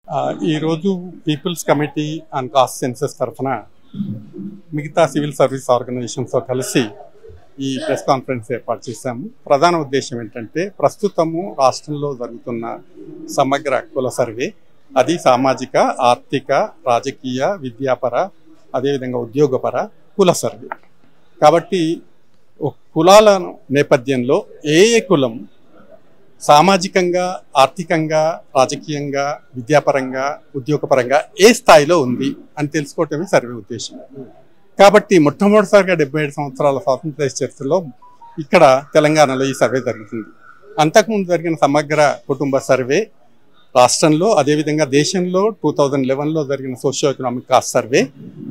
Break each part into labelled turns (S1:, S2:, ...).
S1: ఆ, ఈరోజు peoples committee and caste census తరఫున మిగతా సివిల్ సర్వీస్ ఆర్గనైజేషన్స్తో కలిసి ఈ ప్రెస్ కాన్ఫరెన్స్ ఏర్పాటు చేశాము ప్రధాన ఉద్దేశం ఏంటంటే ప్రస్తుతము రాష్ట్రంలో జరుగుతున్న సమగ్ర కుల సర్వే అది సామాజిక ఆర్థిక రాజకీయ విద్యాపర అదేవిధంగా ఉద్యోగపర కుల సర్వే కాబట్టి ఒక కులాల నేపథ్యంలో ఏ ఏ కులం సామాజికంగా ఆర్థికంగా రాజకీయంగా విద్యాపరంగా ఉద్యోగపరంగా ఏ స్థాయిలో ఉంది అని తెలుసుకోవటమే సర్వే ఉద్దేశం కాబట్టి మొట్టమొదటిసారిగా డెబ్బై ఏడు సంవత్సరాల స్వాతంత్ర దేశ చరిత్రలో ఇక్కడ తెలంగాణలో ఈ సర్వే జరుగుతుంది అంతకుముందు జరిగిన సమగ్ర కుటుంబ సర్వే రాష్ట్రంలో అదేవిధంగా దేశంలో టూ థౌజండ్ లెవెన్లో జరిగిన సోషియో ఎకనామిక్ కాస్ట్ సర్వే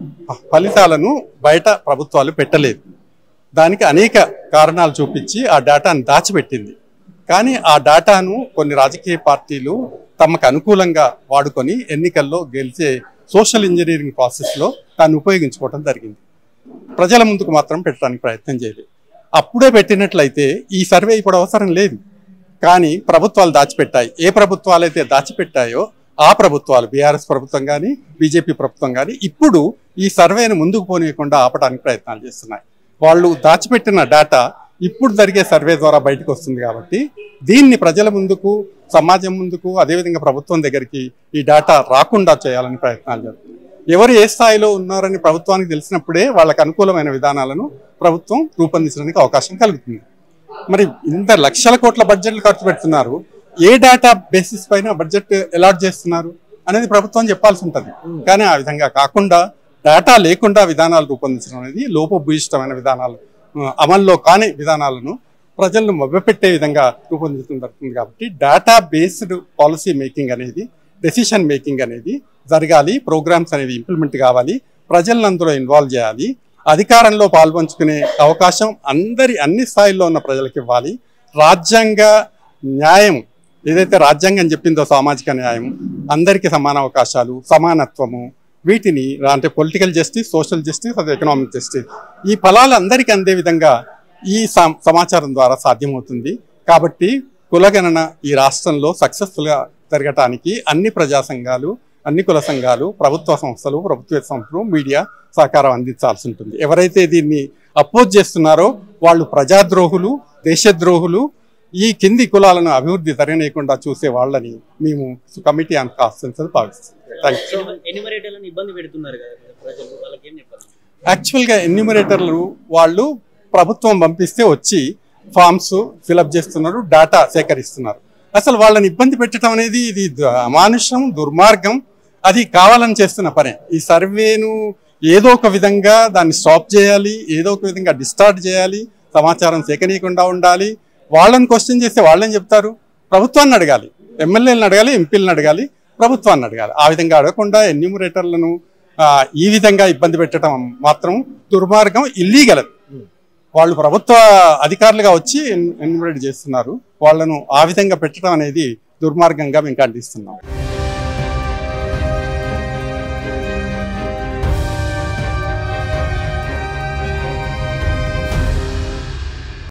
S1: ఫలితాలను బయట ప్రభుత్వాలు పెట్టలేదు దానికి అనేక కారణాలు చూపించి ఆ డేటాను దాచిపెట్టింది కానీ ఆ డేటాను కొన్ని రాజకీయ పార్టీలు తమకు అనుకూలంగా వాడుకొని ఎన్నికల్లో గెలిచే సోషల్ ఇంజనీరింగ్ ప్రాసెస్లో దాన్ని ఉపయోగించుకోవడం జరిగింది ప్రజల ముందుకు మాత్రం పెట్టడానికి ప్రయత్నం చేయలేదు అప్పుడే పెట్టినట్లయితే ఈ సర్వే ఇప్పుడు అవసరం లేదు కానీ ప్రభుత్వాలు దాచిపెట్టాయి ఏ ప్రభుత్వాలు అయితే దాచిపెట్టాయో ఆ ప్రభుత్వాలు బీఆర్ఎస్ ప్రభుత్వం కానీ బీజేపీ ప్రభుత్వం కానీ ఇప్పుడు ఈ సర్వేను ముందుకు పోనీయకుండా ఆపడానికి ప్రయత్నాలు చేస్తున్నాయి వాళ్ళు దాచిపెట్టిన డేటా ఇప్పుడు జరిగే సర్వే ద్వారా బయటకు వస్తుంది కాబట్టి దీన్ని ప్రజల ముందుకు సమాజం ముందుకు అదేవిధంగా ప్రభుత్వం దగ్గరికి ఈ డేటా రాకుండా చేయాలని ప్రయత్నాలు జరుగుతున్నాయి ఎవరు ఏ స్థాయిలో ఉన్నారని ప్రభుత్వానికి తెలిసినప్పుడే వాళ్ళకి అనుకూలమైన విధానాలను ప్రభుత్వం రూపొందించడానికి అవకాశం కలుగుతుంది మరి ఇంత లక్షల కోట్ల బడ్జెట్లు ఖర్చు పెడుతున్నారు ఏ డేటా బేసిస్ పైన బడ్జెట్ అలాట్ చేస్తున్నారు అనేది ప్రభుత్వం చెప్పాల్సి ఉంటుంది కానీ ఆ విధంగా కాకుండా డేటా లేకుండా విధానాలు రూపొందించడం అనేది లోపభూయిష్టమైన విధానాలు ఆ, అమల్లో కాని విధానాలను ప్రజలను మభ్యపెట్టే విధంగా రూపొందించడం జరుగుతుంది కాబట్టి డేటా బేస్డ్ పాలసీ మేకింగ్ అనేది డెసిషన్ మేకింగ్ అనేది జరగాలి ప్రోగ్రామ్స్ అనేవి ఇంప్లిమెంట్ కావాలి ప్రజలను అందులో ఇన్వాల్వ్ చేయాలి అధికారంలో పాల్పంచుకునే అవకాశం అందరి అన్ని స్థాయిల్లో ఉన్న ప్రజలకు ఇవ్వాలి రాజ్యాంగ న్యాయం ఏదైతే రాజ్యాంగం చెప్పిందో సామాజిక న్యాయం అందరికీ సమాన అవకాశాలు సమానత్వము వీటిని అంటే పొలిటికల్ జస్టిస్ సోషల్ జస్టిస్ అది ఎకనామిక్ జస్టిస్ ఈ ఫలాలు అందరికీ అందే విధంగా ఈ సమ- సమాచారం ద్వారా సాధ్యమవుతుంది కాబట్టి కులగణన ఈ రాష్ట్రంలో సక్సెస్ఫుల్గా జరగటానికి అన్ని ప్రజా సంఘాలు అన్ని కుల సంఘాలు ప్రభుత్వ సంస్థలు ప్రభుత్వ సంస్థలు మీడియా సహకారం అందించాల్సి ఉంటుంది ఎవరైతే దీన్ని అపోజ్ చేస్తున్నారో వాళ్ళు ప్రజాద్రోహులు దేశద్రోహులు ఈ కింది కులాలను అభివృద్ధి జరగనీయకుండా చూసే వాళ్ళని మేము కమిటీ ఆన్ కాన్స్టెన్స్ భావిస్తాం థ్యాంక్ యూ
S2: ఎన్యూమరేటర్లను ఇబ్బంది పెడుతున్నారు కదా ప్రజలు వాళ్ళకి ఏం చెప్పాలి
S1: యాక్చువల్గా ఎన్యూమరేటర్లు వాళ్ళు ప్రభుత్వం పంపిస్తే వచ్చి ఫామ్స్ ఫిలప్ చేస్తున్నారు డేటా సేకరిస్తున్నారు అసలు వాళ్ళని ఇబ్బంది పెట్టడం అనేది ఇది ద- అమానుషం దుర్మార్గం అది కావాలని చేస్తున్న పనే ఈ సర్వేను ఏదో ఒక విధంగా దాన్ని స్టాప్ చేయాలి ఏదో ఒక విధంగా డిస్టార్ట్ చేయాలి సమాచారం సేకరీయకుండా ఉండాలి వాళ్ళని క్వశ్చన్ చేస్తే వాళ్ళని చెప్తారు ప్రభుత్వాన్ని అడగాలి ఎమ్మెల్యేలను అడగాలి ఎంపీలను అడగాలి ప్రభుత్వాన్ని అడగాలి ఆ విధంగా అడగకుండా ఎన్యూమరేటర్లను ఆ, ఈ విధంగా ఇబ్బంది పెట్టడం మాత్రం దుర్మార్గం ఇల్లీగల్ వాళ్ళు ప్రభుత్వ అధికారులుగా వచ్చి ఎన్యూమరేట్ చేస్తున్నారు వాళ్ళను ఆ విధంగా పెట్టడం అనేది దుర్మార్గంగా మేము ఖండిస్తున్నాం